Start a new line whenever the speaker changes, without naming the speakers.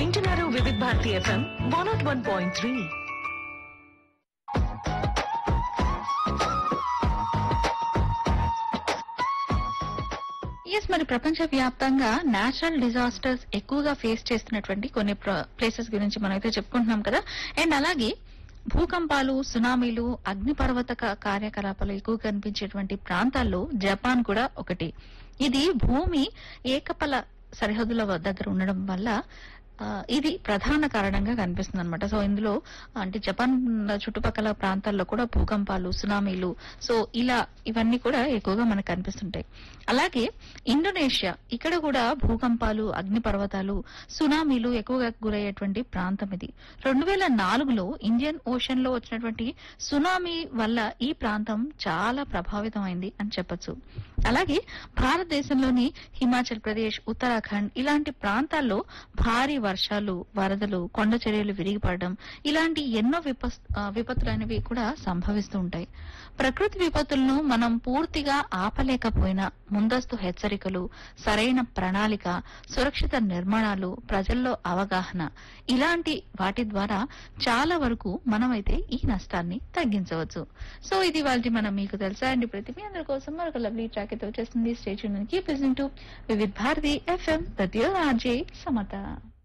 వింటున్నారు Vividh Bharati FM one naught one point three
ఎస్ మరి ప్రపంచ వ్యాప్తంగా నేచురల్ డిజాస్టర్స్ ఎక్కువగా ఫేస్ చేస్తున్నటువంటి కొన్ని ప్లేసెస్ గురించి మనం అయితే చెప్పుకుంటున్నాం కదా అండ్ అలాగే భూకంపాలు సునామీలు అగ్నిపర్వత క- కార్యకలాపాలు ఎక్కువ కనిపించేటువంటి ప్రాంతాల్లో జపాన్ కూడా ఒకటి ఇది భూమి ఏకపల సరిహద్దుల వ- దగ్గర ఉండడం వల్ల ఆ, ఇది ప్రధాన కారణంగా కనిపిస్తుంది అనమాట సో ఇందులో అంటే జపాన్ చుట్టుపక్కల ప్రాంతాల్లో కూడా భూకంపాలు సునామీలు సో ఇలా ఇవన్నీ కూడా ఎక్కువగా మనకు కనిపిస్తుంటాయి అలాగే ఇండోనేషియా ఇక్కడ కూడా భూకంపాలు అగ్నిపర్వతాలు సునామీలు ఎక్కువగా గురయ్యేటువంటి ప్రాంతం ఇది రెండు వేల నాలుగులో ఇండియన్ ఓషన్ లో వచ్చినటువంటి సునామీ వల్ల ఈ ప్రాంతం చాలా ప్రభావితమైంది అని చెప్పొచ్చు అలాగే భారతదేశంలోని హిమాచల్ ప్రదేశ్ ఉత్తరాఖండ్ ఇలాంటి ప్రాంతాల్లో భారీ వర్షాలు వరదలు కొండ చర్యలు విరిగిపడడం ఇలాంటి ఎన్నో విపస్- ఆ, విపత్తులు అనేవి కూడా సంభవిస్తూ ఉంటాయి ప్రకృతి విపత్తులను మనం పూర్తిగా ఆపలేకపోయినా ముందస్తు హెచ్చరికలు సరైన ప్రణాళిక సురక్షిత నిర్మాణాలు ప్రజల్లో అవగాహన ఇలాంటి వాటి ద్వారా చాలా వరకు మనమైతే ఈ నష్టాన్ని తగ్గించవచ్చు సో ఇది వాళ్ళకి మనం మీకు తెలుసా అండి ప్రతి మీ అందరి కోసం మరొక లవ్లీ ట్రాక్ అయితే వచ్చేస్తుంది station keep listening to Vividh Bharati FM ప్రతి ఆర్జే సమత